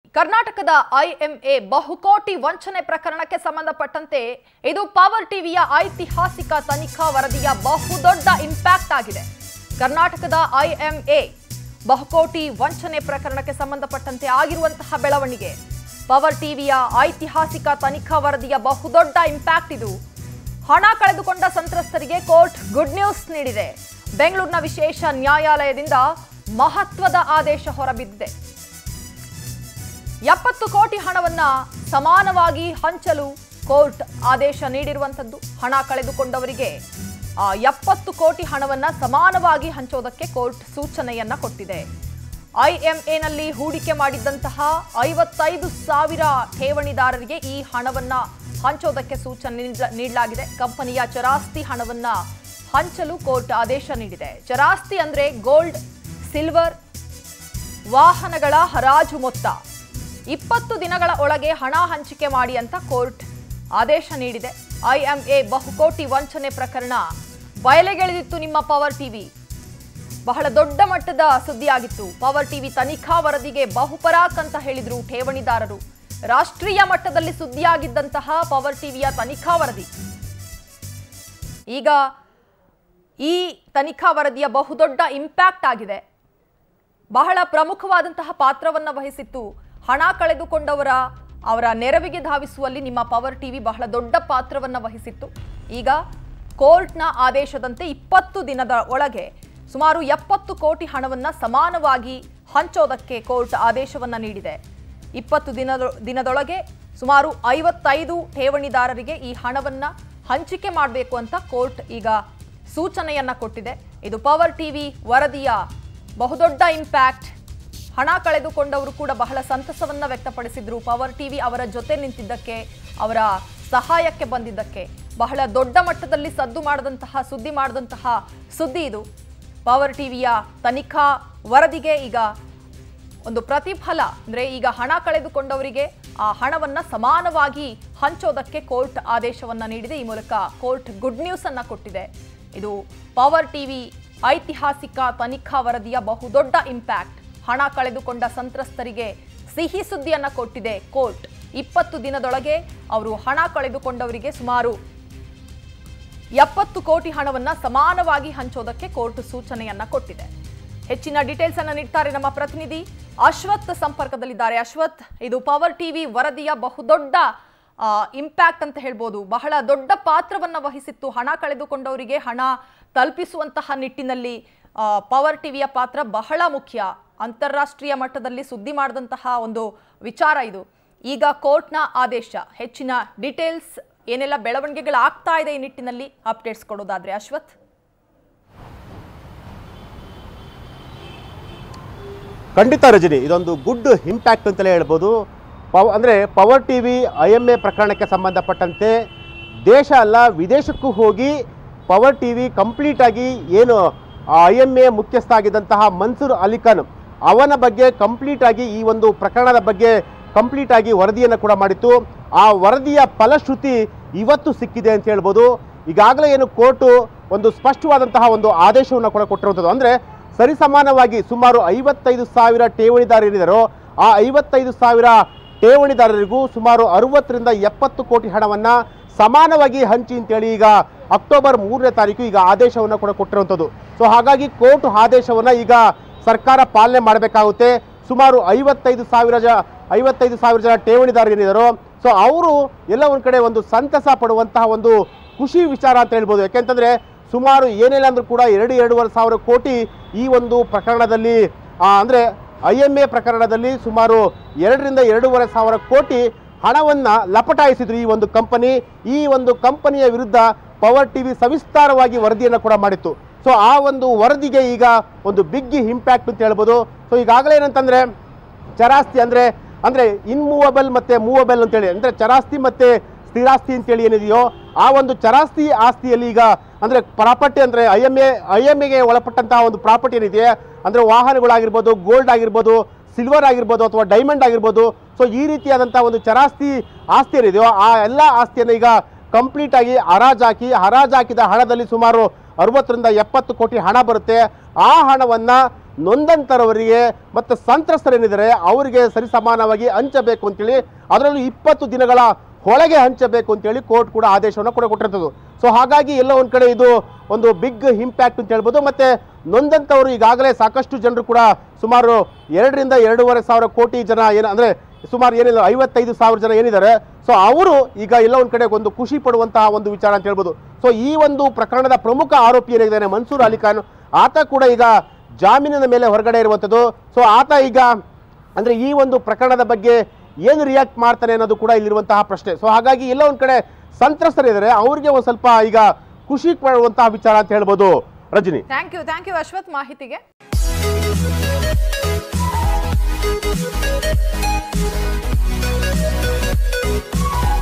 ಕರ್ನಾಟಕದ ಐಎಂಎ ಬಹುಕೋಟಿ ವಂಚನೆ ಪ್ರಕರಣಕ್ಕೆ ಸಂಬಂಧಪಟ್ಟಂತೆ ಇದು ಪವರ್ ಟಿವಿಯ ಐತಿಹಾಸಿಕ ತನಿಖಾ ವರದಿಯ ಬಹುದೊಡ್ಡ ಇಂಪ್ಯಾಕ್ಟ್ ಆಗಿದೆ ಕರ್ನಾಟಕದ ಐಎಂಎ ಬಹುಕೋಟಿ ವಂಚನೆ ಪ್ರಕರಣಕ್ಕೆ ಸಂಬಂಧಪಟ್ಟಂತೆ ಆಗಿರುವಂತಹ ಬೆಳವಣಿಗೆ ಪವರ್ ಟಿವಿಯ ಐತಿಹಾಸಿಕ ತನಿಖಾ ವರದಿಯ ಬಹುದೊಡ್ಡ ಇಂಪ್ಯಾಕ್ಟ್ ಇದು ಹಣ ಕಳೆದುಕೊಂಡ ಸಂತ್ರಸ್ತರಿಗೆ ಕೋರ್ಟ್ ಗುಡ್ ನ್ಯೂಸ್ ನೀಡಿದೆ ಬೆಂಗಳೂರಿನ ವಿಶೇಷ ನ್ಯಾಯಾಲಯದಿಂದ ಮಹತ್ವದ ಆದೇಶ ಹೊರಬಿದ್ದಿದೆ ಎಪ್ಪತ್ತು ಕೋಟಿ ಹಣವನ್ನ ಸಮಾನವಾಗಿ ಹಂಚಲು ಕೋರ್ಟ್ ಆದೇಶ ನೀಡಿರುವಂಥದ್ದು ಹಣ ಕಳೆದುಕೊಂಡವರಿಗೆ ಆ ಎಪ್ಪತ್ತು ಕೋಟಿ ಹಣವನ್ನ ಸಮಾನವಾಗಿ ಹಂಚೋದಕ್ಕೆ ಕೋರ್ಟ್ ಸೂಚನೆಯನ್ನ ಕೊಟ್ಟಿದೆ ಐಎಂಎನಲ್ಲಿ ಹೂಡಿಕೆ ಮಾಡಿದ್ದಂತಹ ಐವತ್ತೈದು ಸಾವಿರ ಠೇವಣಿದಾರರಿಗೆ ಈ ಹಣವನ್ನ ಹಂಚೋದಕ್ಕೆ ಸೂಚನೆ ನೀಡ- ನೀಡಲಾಗಿದೆ ಕಂಪನಿಯ ಚರಾಸ್ತಿ ಹಣವನ್ನ ಹಂಚಲು ಕೋರ್ಟ್ ಆದೇಶ ನೀಡಿದೆ ಚರಾಸ್ತಿ ಅಂದ್ರೆ ಗೋಲ್ಡ್ ಸಿಲ್ವರ್ ವಾಹನಗಳ ಹರಾಜು ಮೊತ್ತ ಇಪ್ಪತ್ತು ದಿನಗಳ ಒಳಗೆ ಹಣ ಹಂಚಿಕೆ ಮಾಡಿ ಅಂತ ಕೋರ್ಟ್ ಆದೇಶ ನೀಡಿದೆ ಐಎಂಎ ಬಹುಕೋಟಿ ವಂಚನೆ ಪ್ರಕರಣ ಬಯಲೆಗೆಳೆದಿತ್ತು ನಿಮ್ಮ ಪವರ್ ಟಿವಿ ಬಹಳ ದೊಡ್ಡ ಮಟ್ಟದ ಸುದ್ದಿಯಾಗಿತ್ತು ಪವರ್ ಟಿವಿ ತನಿಖಾ ವರದಿಗೆ ಬಹುಪರಾಕ್ ಅಂತ ಹೇಳಿದ್ರು ಠೇವಣಿದಾರರು ರಾಷ್ಟ್ರೀಯ ಮಟ್ಟದಲ್ಲಿ ಸುದ್ದಿಯಾಗಿದ್ದಂತಹ ಪವರ್ ಟಿವಿಯ ತನಿಖಾ ವರದಿ ಈಗ ಈ ತನಿಖಾ ವರದಿಯ ಬಹುದೊಡ್ಡ ಇಂಪ್ಯಾಕ್ಟ್ ಆಗಿದೆ ಬಹಳ ಪ್ರಮುಖವಾದಂತಹ ಪಾತ್ರವನ್ನು ವಹಿಸಿತ್ತು ಹಣ ಕಳೆದುಕೊಂಡವರ ಅವರ ನೆರವಿಗೆ ಧಾವಿಸುವಲ್ಲಿ ನಿಮ್ಮ ಪವರ್ ಟಿವಿ ಬಹಳ ದೊಡ್ಡ ಪಾತ್ರವನ್ನು ವಹಿಸಿತ್ತು ಈಗ ಕೋರ್ಟ್ನ ಆದೇಶದಂತೆ ಇಪ್ಪತ್ತು ದಿನದ ಒಳಗೆ ಸುಮಾರು ಎಪ್ಪತ್ತು ಕೋಟಿ ಹಣವನ್ನ ಸಮಾನವಾಗಿ ಹಂಚೋದಕ್ಕೆ ಕೋರ್ಟ್ ಆದೇಶವನ್ನ ನೀಡಿದೆ ಇಪ್ಪತ್ತು ದಿನದ ದಿನದೊಳಗೆ ಸುಮಾರು ಐವತ್ತೈದು ಠೇವಣಿದಾರರಿಗೆ ಈ ಹಣವನ್ನ ಹಂಚಿಕೆ ಮಾಡಬೇಕು ಅಂತ ಕೋರ್ಟ್ ಈಗ ಸೂಚನೆಯನ್ನ ಕೊಟ್ಟಿದೆ ಇದು ಪವರ್ ಟಿವಿ ವರದಿಯ ಬಹುದೊಡ್ಡ ಇಂಪ್ಯಾಕ್ಟ್ ಹಣ ಕಳೆದುಕೊಂಡವರು ಕೂಡ ಬಹಳ ಸಂತಸವನ್ನ ವ್ಯಕ್ತಪಡಿಸಿದ್ರು ಪವರ್ ಟಿವಿ ಅವರ ಜೊತೆ ನಿಂತಿದ್ದಕ್ಕೆ ಅವರ ಸಹಾಯಕ್ಕೆ ಬಂದಿದ್ದಕ್ಕೆ ಬಹಳ ದೊಡ್ಡ ಮಟ್ಟದಲ್ಲಿ ಸದ್ದು ಮಾಡದಂತಹ ಸುದ್ದಿ ಮಾಡದಂತಹ ಸುದ್ದಿ ಇದು ಪವರ್ ಟಿವಿಯ ತನಿಖಾ ವರದಿಗೆ ಈಗ ಒಂದು ಪ್ರತಿಫಲ ಅಂದ್ರೆ ಈಗ ಹಣ ಕಳೆದುಕೊಂಡವರಿಗೆ ಆ ಹಣವನ್ನ ಸಮಾನವಾಗಿ ಹಂಚೋದಕ್ಕೆ ಕೋರ್ಟ್ ಆದೇಶವನ್ನ ನೀಡಿದೆ ಈ ಮೂಲಕ ಕೋರ್ಟ್ ಗುಡ್ ನ್ಯೂಸ್ ಅನ್ನ ಕೊಟ್ಟಿದೆ ಇದು ಪವರ್ ಟಿವಿ ಐತಿಹಾಸಿಕ ತನಿಖಾ ವರದಿಯ ಬಹುದೊಡ್ಡ ಇಂಪ್ಯಾಕ್ಟ್ ಹಣ ಕಳೆದುಕೊಂಡ ಸಂತ್ರಸ್ತರಿಗೆ ಸಿಹಿ ಸುದ್ದಿಯನ್ನ ಕೊಟ್ಟಿದೆ ಕೋರ್ಟ್ ಇಪ್ಪತ್ತು ದಿನದೊಳಗೆ ಅವರು ಹಣ ಕಳೆದುಕೊಂಡವರಿಗೆ ಸುಮಾರು ಎಪ್ಪತ್ತು ಕೋಟಿ ಹಣವನ್ನ ಸಮಾನವಾಗಿ ಹಂಚೋದಕ್ಕೆ ಕೋರ್ಟ್ ಸೂಚನೆಯನ್ನ ಕೊಟ್ಟಿದೆ ಹೆಚ್ಚಿನ ಡೀಟೇಲ್ಸ್ ಅನ್ನ ನೀಡ್ತಾರೆ ನಮ್ಮ ಪ್ರತಿನಿಧಿ ಅಶ್ವಥ್ ಸಂಪರ್ಕದಲ್ಲಿದ್ದಾರೆ ಅಶ್ವಥ್ ಇದು ಪವರ್ ಟಿವಿ ವರದಿಯ ಬಹುದೊಡ್ಡ ಇಂಪ್ಯಾಕ್ಟ್ ಅಂತ ಹೇಳ್ಬೋದು ಬಹಳ ದೊಡ್ಡ ಪಾತ್ರವನ್ನ ವಹಿಸಿತ್ತು ಹಣ ಕಳೆದುಕೊಂಡವರಿಗೆ ಹಣ ತಲುಪಿಸುವಂತಹ ನಿಟ್ಟಿನಲ್ಲಿ ಆ, ಪವರ್ ಟಿವಿಯ ಪಾತ್ರ ಬಹಳ ಮುಖ್ಯ ಅಂತಾರಾಷ್ಟ್ರೀಯ ಮಟ್ಟದಲ್ಲಿ ಸುದ್ದಿ ಮಾಡಿದಂತಹ ಒಂದು ವಿಚಾರ ಇದು ಈಗ ಕೋರ್ಟ್ನ ಆದೇಶ ಹೆಚ್ಚಿನ ಡೀಟೇಲ್ಸ್ ಏನೆಲ್ಲ ಬೆಳವಣಿಗೆಗಳಾಗ್ತಾ ಇದೆ ಈ ನಿಟ್ಟಿನಲ್ಲಿ ಅಪ್ಡೇಟ್ಸ್ ಕೊಡೋದಾದ್ರೆ ಅಶ್ವಥ್ ಖಂಡಿತ ರಜನಿ ಇದೊಂದು ಗುಡ್ ಇಂಪ್ಯಾಕ್ಟ್ ಅಂತಲೇ ಹೇಳ್ಬೋದು ಪವ ಅಂದರೆ power T V I M A ಪ್ರಕರಣಕ್ಕೆ ಸಂಬಂಧಪಟ್ಟಂತೆ ದೇಶ ಅಲ್ಲ ವಿದೇಶಕ್ಕೂ ಹೋಗಿ ಪವರ್ ಟಿ ವಿ ಕಂಪ್ಲೀಟಾಗಿ ಏನು ಐ ಎಮ್ ಎ ಮುಖ್ಯಸ್ಥ ಆಗಿದ್ದಂತಹ ಮನ್ಸೂರ್ ಅಲಿಖಾನ್ ಅವನ ಬಗ್ಗೆ ಕಂಪ್ಲೀಟಾಗಿ ಈ ಒಂದು ಪ್ರಕರಣದ ಬಗ್ಗೆ ಕಂಪ್ಲೀಟಾಗಿ ವರದಿಯನ್ನು ಕೂಡ ಮಾಡಿತ್ತು ಆ ವರದಿಯ ಫಲಶ್ರುತಿ ಇವತ್ತು ಸಿಕ್ಕಿದೆ ಅಂತ ಹೇಳ್ಬೋದು ಈಗಾಗಲೇ ಏನು ಕೋರ್ಟು ಒಂದು ಸ್ಪಷ್ಟವಾದಂತಹ ಒಂದು ಆದೇಶವನ್ನು ಕೂಡ ಕೊಟ್ಟಿರುವಂಥದ್ದು ಅಂದರೆ ಸರಿಸಮಾನವಾಗಿ ಸುಮಾರು ಐವತ್ತೈದು ಸಾವಿರ ಠೇವಣಿದಾರ ಏನಿದಾರೋ ಆ ಐವತ್ತೈದು ಸಾವಿರ ಠೇವಣಿದಾರರಿಗೂ ಸುಮಾರು ಅರವತ್ತರಿಂದ ಎಪ್ಪತ್ತು ಕೋಟಿ ಹಣವನ್ನು ಸಮಾನವಾಗಿ ಹಂಚಿ ಅಂತೇಳಿ ಈಗ ಅಕ್ಟೋಬರ್ ಮೂರನೇ ತಾರೀಕು ಈಗ ಆದೇಶವನ್ನು ಕೂಡ ಕೊಟ್ಟಿರುವಂಥದ್ದು ಸೊ ಹಾಗಾಗಿ ಕೋರ್ಟ್ ಆದೇಶವನ್ನು ಈಗ ಸರ್ಕಾರ ಪಾಲನೆ ಮಾಡಬೇಕಾಗುತ್ತೆ ಸುಮಾರು ಐವತ್ತೈದು ಸಾವಿರ ಜ ಐವತ್ತೈದು ಸಾವಿರ ಜನ ಠೇವಣಿದಾರರು ಏನಿದಾರೋ ಸೊ ಅವರು ಎಲ್ಲ ಒಂದು ಕಡೆ ಒಂದು ಸಂತಸ ಪಡುವಂತಹ ಒಂದು ಖುಷಿ ವಿಚಾರ ಅಂತ ಹೇಳ್ಬೋದು ಯಾಕೆಂತಂದ್ರೆ ಸುಮಾರು ಏನಿಲ್ಲ ಅಂದ್ರೂ ಕೂಡ ಎರಡು ಎರಡೂವರೆ ಸಾವಿರ ಕೋಟಿ ಈ ಒಂದು ಪ್ರಕರಣದಲ್ಲಿ ಆ, ಅಂದ್ರೆ ಐ ಎಮ್ ಎ ಪ್ರಕರಣದಲ್ಲಿ ಸುಮಾರು ಎರಡರಿಂದ ಎರಡೂವರೆ ಸಾವಿರ ಕೋಟಿ ಹಣವನ್ನ ಲಪಟಾಯಿಸಿದ್ರು ಈ ಒಂದು ಕಂಪನಿ ಈ ಒಂದು ಕಂಪನಿಯ ವಿರುದ್ಧ ಪವರ್ ಟಿವಿ ಸವಿಸ್ತಾರವಾಗಿ ವರದಿಯನ್ನು ಕೂಡ ಮಾಡಿತ್ತು ಸೊ ಆ ಒಂದು ವರದಿಗೆ ಈಗ ಒಂದು ಬಿಗ್ ಇಂಪ್ಯಾಕ್ಟ್ ಅಂತ ಹೇಳ್ಬೋದು ಸೊ ಈಗಾಗಲೇ ಏನಂತಂದ್ರೆ ಚರಾಸ್ತಿ ಅಂದ್ರೆ ಅಂದ್ರೆ ಇನ್ಮೂವಬಲ್ ಮತ್ತೆ ಮೂವಬಲ್ ಅಂತೇಳಿ ಅಂದ್ರೆ ಚರಾಸ್ತಿ ಮತ್ತೆ ಸ್ಥಿರಾಸ್ತಿ ಅಂತೇಳಿ ಏನಿದೆಯೋ ಆ ಒಂದು ಚರಾಸ್ತಿ ಆಸ್ತಿಯಲ್ಲಿ ಈಗ ಅಂದ್ರೆ ಪ್ರಾಪರ್ಟಿ ಅಂದ್ರೆ I M A I M ಎಗೆ ಒಳಪಟ್ಟಂತಹ ಒಂದು ಪ್ರಾಪರ್ಟಿ ಏನಿದೆ ಅಂದ್ರೆ ವಾಹನಗಳಾಗಿರ್ಬೋದು ಗೋಲ್ಡ್ ಆಗಿರ್ಬೋದು ಸಿಲ್ವರ್ ಆಗಿರ್ಬೋದು ಅಥವಾ ಡೈಮಂಡ್ ಆಗಿರ್ಬೋದು ಸೊ ಈ ರೀತಿಯಾದಂತಹ ಒಂದು ಚರಾಸ್ತಿ ಆಸ್ತಿ ಏನಿದೆಯೋ ಆ ಎಲ್ಲ ಆಸ್ತಿಯನ್ನು ಈಗ ಕಂಪ್ಲೀಟ್ ಆಗಿ ಹರಾಜಾಕಿ ಹರಾಜಾಕಿದ ಹಣದಲ್ಲಿ ಸುಮಾರು ಅರವತ್ತರಿಂದ ಎಪ್ಪತ್ತು ಕೋಟಿ ಹಣ ಬರುತ್ತೆ ಆ ಹಣವನ್ನ ನೊಂದಂತರವರಿಗೆ ಮತ್ತು ಸಂತ್ರಸ್ತರೇನಿದ್ದಾರೆ ಅವರಿಗೆ ಸರಿಸಮಾನವಾಗಿ ಹಂಚಬೇಕು ಅಂತೇಳಿ ಅದರಲ್ಲೂ ಇಪ್ಪತ್ತು ದಿನಗಳ ಒಳಗೆ ಹಂಚಬೇಕು ಅಂತೇಳಿ ಕೋರ್ಟ್ ಕೂಡ ಆದೇಶವನ್ನು ಕೂಡ ಕೊಟ್ಟಿರ್ತದ್ದು ಸೊ ಹಾಗಾಗಿ ಎಲ್ಲ ಒಂದು ಕಡೆ ಇದು ಒಂದು ಬಿಗ್ ಇಂಪ್ಯಾಕ್ಟ್ ಅಂತ ಹೇಳ್ಬೋದು ಮತ್ತೆ ನೊಂದಂಥವರು ಈಗಾಗಲೇ ಸಾಕಷ್ಟು ಜನರು ಕೂಡ ಸುಮಾರು ಎರಡರಿಂದ ಎರಡೂವರೆ ಸಾವಿರ ಕೋಟಿ ಜನ ಏನು ಅಂದರೆ ಸುಮಾರು ಏನಿಲ್ಲ ಐವತ್ತೈದು ಸಾವಿರ ಜನ ಏನಿದ್ದಾರೆ ಸೊ ಅವರು ಈಗ ಎಲ್ಲ ಒಂದು ಕಡೆ ಒಂದು ಖುಷಿ ಪಡುವಂತಹ ಒಂದು ವಿಚಾರ ಅಂತ ಹೇಳ್ಬೋದು ಸೊ ಈ ಒಂದು ಪ್ರಕರಣದ ಪ್ರಮುಖ ಆರೋಪಿ ಏನಿದ್ದಾನೆ ಮನ್ಸೂರ್ ಅಲಿ ಖಾನ್ ಆತ ಕೂಡ ಈಗ ಜಾಮೀನಿನ ಮೇಲೆ ಹೊರಗಡೆ ಇರುವಂಥದ್ದು ಸೊ ಆತ ಈಗ ಅಂದರೆ ಈ ಒಂದು ಪ್ರಕರಣದ ಬಗ್ಗೆ ಏನು ರಿಯಾಕ್ಟ್ ಮಾಡ್ತಾನೆ ಅನ್ನೋದು ಕೂಡ ಇಲ್ಲಿರುವಂತಹ ಪ್ರಶ್ನೆ ಸೊ ಹಾಗಾಗಿ ಎಲ್ಲ ಒಂದು ಕಡೆ ಸಂತ್ರಸ್ತರಿದ್ದಾರೆ ಅವ್ರಿಗೆ ಒಂದು ಸ್ವಲ್ಪ ಈಗ ಖುಷಿ ಪಡುವಂತಹ ವಿಚಾರ ಅಂತ ಹೇಳ್ಬೋದು Rajani thank you thank you Ashwath ಮಾಹಿತಿಗೆ Thank you.